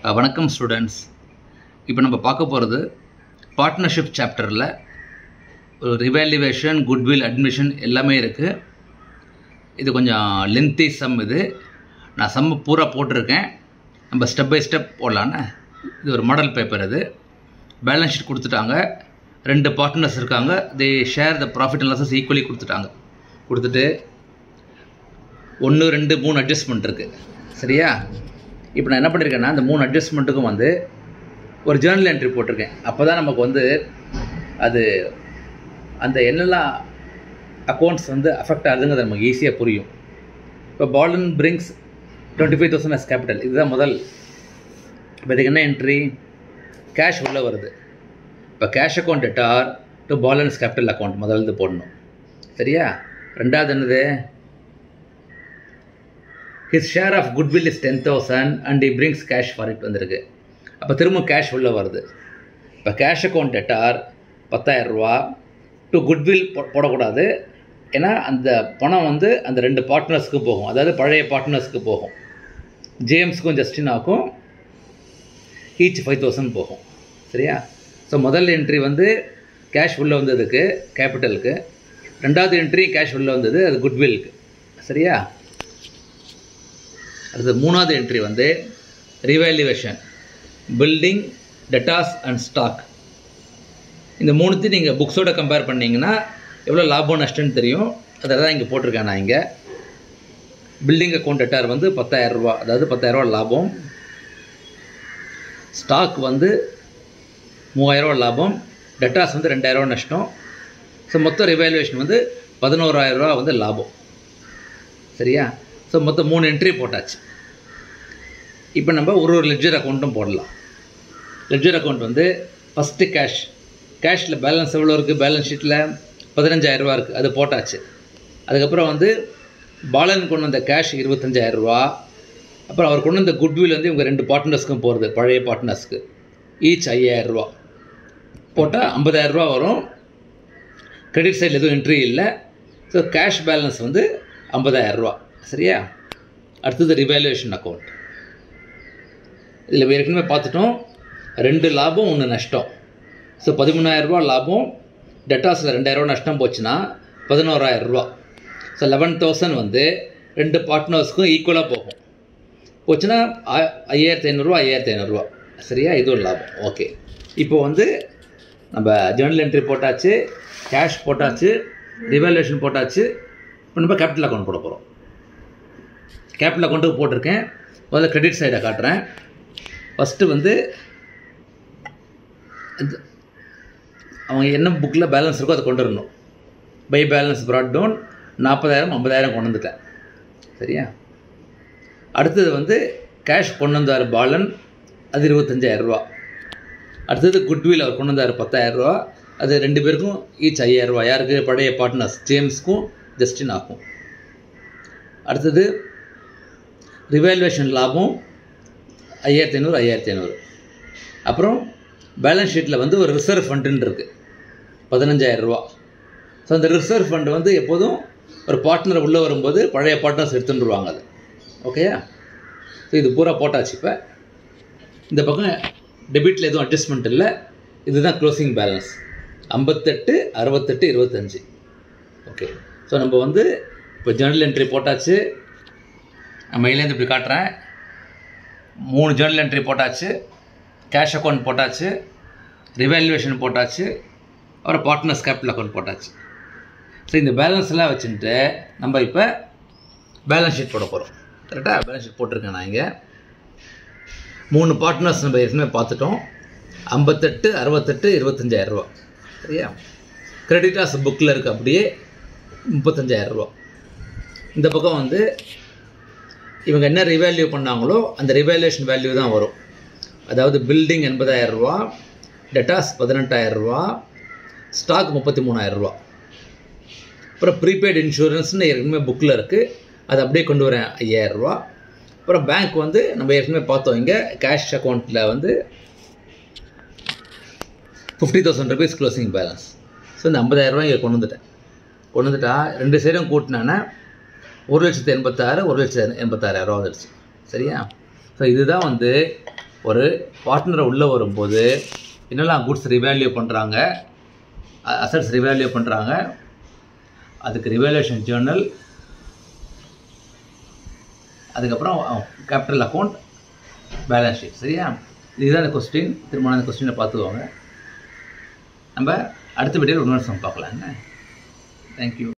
அஹ், வணக்கம் ஸ்டூடெண்ட்ஸ் இப்போ நம்ம பார்க்க போகிறது பார்ட்னர்ஷிப் சாப்டரில் ஒரு ரிவாலுவேஷன் குட்வில் அட்மிஷன் எல்லாமே இருக்குது இது கொஞ்சம் லென்த்தி சம் இது நான் சம் பூரா போட்டிருக்கேன் நம்ம ஸ்டெப் பை ஸ்டெப் போடலான்னு இது ஒரு மாடல் பேப்பர் இது பேலன்ஸ் ஷீட் கொடுத்துட்டாங்க ரெண்டு பார்ட்னர்ஸ் இருக்காங்க they share the profit and losses equally கொடுத்துட்டாங்க கொடுத்துட்டு ஒன்று ரெண்டு மூணு அட்ஜஸ்ட்மெண்ட் இருக்குது சரியா இப்போ நான் என்ன பண்ணியிருக்கேன்னா இந்த மூணு அட்ஜஸ்ட்மெண்ட்டுக்கும் வந்து ஒரு ஜேர்னல் என்ட்ரி போட்டிருக்கேன் அப்போ தான் நமக்கு வந்து அது அந்த என்னெல்லாம் அக்கௌண்ட்ஸ் வந்து அஃபெக்ட் ஆகுதுங்கிறது நமக்கு ஈஸியாக புரியும் இப்போ Balan brings twenty five thousand as capital இதுதான் முதல் இப்போ இதுக்கு என்ன என்ட்ரி கேஷ் உள்ளே வருது இப்போ கேஷ் அக்கௌண்ட் எட்டார் டு பாலன்ஸ் கேபிட்டல் அக்கௌண்ட் முதல்ல இது போடணும் சரியா ரெண்டாவது என்னது his share of goodwill is ten thousand and he brings cash for it வந்திருக்கு அப்போ திரும்ப கேஷ் உள்ளே வருது இப்போ கேஷ் அக்கௌண்ட் எட்டார் பத்தாயிரரூவா டு குட்வில் போடக்கூடாது ஏன்னா அந்த பணம் வந்து அந்த ரெண்டு பார்ட்னர்ஸ்க்கு போகும் அதாவது பழைய பார்ட்னர்ஸ்க்கு போகும் ஜேம்ஸ்க்கும் ஜஸ்டினாக்கும் ஈச் ஃபைவ் தௌசண்ட் போகும் சரியா ஸோ முதல் என்ட்ரி வந்து கேஷ் உள்ளே வந்ததுக்கு கேபிட்டலுக்கு ரெண்டாவது என்ட்ரி கேஷ் உள்ளே வந்தது அது குட்வில்க்கு சரியா அடுத்து மூணாவது என்ட்ரி வந்து revaluation building debtors and stock இந்த மூணுத்தையும் நீங்கள் புக்ஸோட கம்பேர் பண்ணீங்கன்னா எவ்வளோ லாபம் நஷ்டம்னு தெரியும் அதை தான் இங்கே போட்டிருக்கேன் நான் இங்கே பில்டிங் அக்கௌண்ட் டெட்டார் வந்து பத்தாயிரரூபா அதாவது பத்தாயிரரூபா லாபம் ஸ்டாக் வந்து மூவாயிரரூவா லாபம் டெட்டாஸ் வந்து ரெண்டாயிரரூவா நஷ்டம் ஸோ மொத்த ரிவேல்யூவேஷன் வந்து பதினோராயிரரூவா வந்து லாபம் சரியா ஸோ மொத்தம் மூணு என்ட்ரி போட்டாச்சு இப்போ நம்ம ஒரு ஒரு லெட்ஜர் அக்கௌண்ட்டும் போடலாம் லெட்ஜர் அக்கௌண்ட் வந்து ஃபஸ்ட்டு கேஷ் கேஷில் பேலன்ஸ் எவ்வளோ இருக்குது பேலன்ஸ் ஷீட்டில் பதினஞ்சாயிரரூவா இருக்குது அது போட்டாச்சு அதுக்கப்புறம் வந்து பாலன் கொண்டு வந்த கேஷ் இருபத்தஞ்சாயிரரூவா அப்புறம் அவர் கொண்டு வந்த குட்வில் வந்து இவங்க ரெண்டு பார்ட்னர்ஸ்க்கும் போகிறது பழைய பார்ட்னர்ஸ்க்கு ஈச் ஐயாயிரரூவா போட்டால் ஐம்பதாயிரரூவா வரும் கிரெடிட் சைடில் எதுவும் என்ட்ரி இல்லை ஸோ கேஷ் பேலன்ஸ் வந்து ஐம்பதாயிரரூவா சரியா அடுத்தது ரிவேல்யூவேஷன் அக்கௌண்ட் இதில் ஏற்கனவே பார்த்துட்டோம் ரெண்டு லாபம் ஒன்று நஷ்டம் ஸோ பதிமூணாயிரரூபா லாபம் டெட்டாஸில் ரெண்டாயிரரூவா நஷ்டம் போச்சுன்னா பதினோராயிரரூபா ஸோ லெவன் தௌசண்ட் வந்து ரெண்டு பார்ட்னர்ஸ்க்கும் ஈக்குவலாக போகும் போச்சுன்னா ஆ- ஐயாயிரத்தி ஐநூறுரூவா ஐயாயிரத்தி ஐநூறுரூவா சரியா இது ஒரு லாபம் ஓகே இப்போ வந்து நம்ம ஜேர்னல் என்ட்ரி போட்டாச்சு கேஷ் போட்டாச்சு ரிவாலுவேஷன் போட்டாச்சு இப்போ நம்ம கேபிட்டல் அக்கௌண்ட் போட போகிறோம் கேபிட்டல் அக்கௌண்ட்டுக்கு போட்டிருக்கேன் முதல்ல கிரெடிட் சைடை காட்டுறேன் ஃபஸ்ட்டு வந்து இது- அவங்க என்ன புக்கில் பேலன்ஸ் இருக்கோ அதை கொண்டு வரணும் பை பேலன்ஸ் ப்ராட் டவுன் நாற்பதாயிரம் ஐம்பதாயிரம் கொண்டு வந்துட்டேன் சரியா அடுத்தது வந்து கேஷ் கொண்டு வந்தார் பாலன் அது இருபத்தஞ்சாயிரரூவா அடுத்தது குட்வில் அவர் கொண்டு வந்தார் பத்தாயிரரூவா அது ரெண்டு பேருக்கும் ஈச் ஐயாயிரரூவா யாருக்கு பழைய பார்ட்னர்ஸ் ஜேம்ஸ்க்கும் ஜஸ்டினாக்கும் அடுத்தது ரிவாலுவேஷன் லாபம் ஐயாயிரத்தி ஐநூறு ஐயாயிரத்தி ஐநூறு அப்புறம் பேலன்ஸ் ஷீட்டில் வந்து ஒரு ரிசர்வ் ஃபண்டுன்னு இருக்குது பதினஞ்சாயிரரூவா ஸோ அந்த ரிசர்வ் ஃபண்டு வந்து எப்போதும் ஒரு பார்ட்னர் உள்ளே வரும்போது பழைய பார்ட்னர்ஸ் எடுத்துட்டுருவாங்க அது ஓகேயா ஸோ இது பூரா போட்டாச்சு இப்போ இந்த பக்கம் டெபிட்டில் எதுவும் அட்ஜஸ்ட்மெண்ட் இல்லை இதுதான் க்ளோசிங் பேலன்ஸ் ஐம்பத்தெட்டு அறுபத்தெட்டு இருபத்தஞ்சி ஓகே ஸோ நம்ம வந்து இப்போ ஜேர்னல் என்ட்ரி போட்டாச்சு நான் மெயிலேருந்து இப்படி காட்டுறேன் மூணு ஜேர்னல் என்ட்ரி போட்டாச்சு கேஷ் அக்கௌண்ட் போட்டாச்சு ரிவாலுவேஷன் போட்டாச்சு அப்புறம் பார்ட்னர்ஸ் கேபிட்டல் அக்கௌண்ட் போட்டாச்சு ஸோ இந்த பேலன்ஸ் எல்லாம் வச்சுட்டு நம்ம இப்போ பேலன்ஸ் ஷீட் போட போகிறோம் கரெக்டாக பேலன்ஸ் ஷீட் போட்டிருக்கேன் நான் இங்கே மூணு பார்ட்னர்ஸ் நம்ம ஏற்கனவே பார்த்துட்டோம் ஐம்பத்தெட்டு அறுபத்தெட்டு இருபத்தஞ்சாயிரரூவா சரியா கிரெடிட்டாஸ் புக்கில் இருக்குது அப்படியே முப்பத்தஞ்சாயிரரூவா இந்த பக்கம் வந்து இவங்க என்ன ரிவேல்யூ பண்ணாங்களோ அந்த ரிவேல்யூஷன் வேல்யூ தான் வரும் அதாவது பில்டிங் எண்பதாயிரரூவா டெட்டாஸ் பதினெட்டாயிரரூவா ஸ்டாக் முப்பத்தி மூணாயிரரூவா அப்புறம் ப்ரீபெய்டு இன்சூரன்ஸ்னு ஏற்கனவே புக்கில் இருக்குது அது அப்படியே கொண்டு வரேன் ஐயாயிரரூவா அப்புறம் பேங்க் வந்து நம்ம ஏற்கனவே பார்த்தோம் இங்கே கேஷ் அக்கௌண்ட்டில் வந்து fifty thousand rupees closing balance so இந்த ஐம்பதாயிரரூவா இங்கே கொண்டு வந்துட்டேன் கொண்டு வந்துட்டா ரெண்டு சைடும் கூட்டினானே ஒரு லட்சத்து எண்பத்தாறு ஒரு லட்சத்து எண்பத்தாறாயிரம் ரூபா வந்துடுச்சு சரியா ஸோ இதுதான் வந்து ஒரு பார்ட்னரை உள்ளே வரும்போது என்னெல்லாம் குட்ஸ் ரிவேல்யூ பண்ணுறாங்க அசட்ஸ் ரிவேல்யூ பண்ணுறாங்க அதுக்கு ரிவேல்யூஷன் ஜேர்னல் அதுக்கப்புறம் கேபிட்டல் அக்கௌண்ட் பேலன்ஸ் ஷீட் சரியா இதுதான் கொஸ்டின் திரும்ப அந்த கொஸ்டினை பார்த்துக்கோங்க நம்ம அடுத்த வீடியோவில் இன்னொரு சம் பார்க்கலாங்க தேங்க்யூ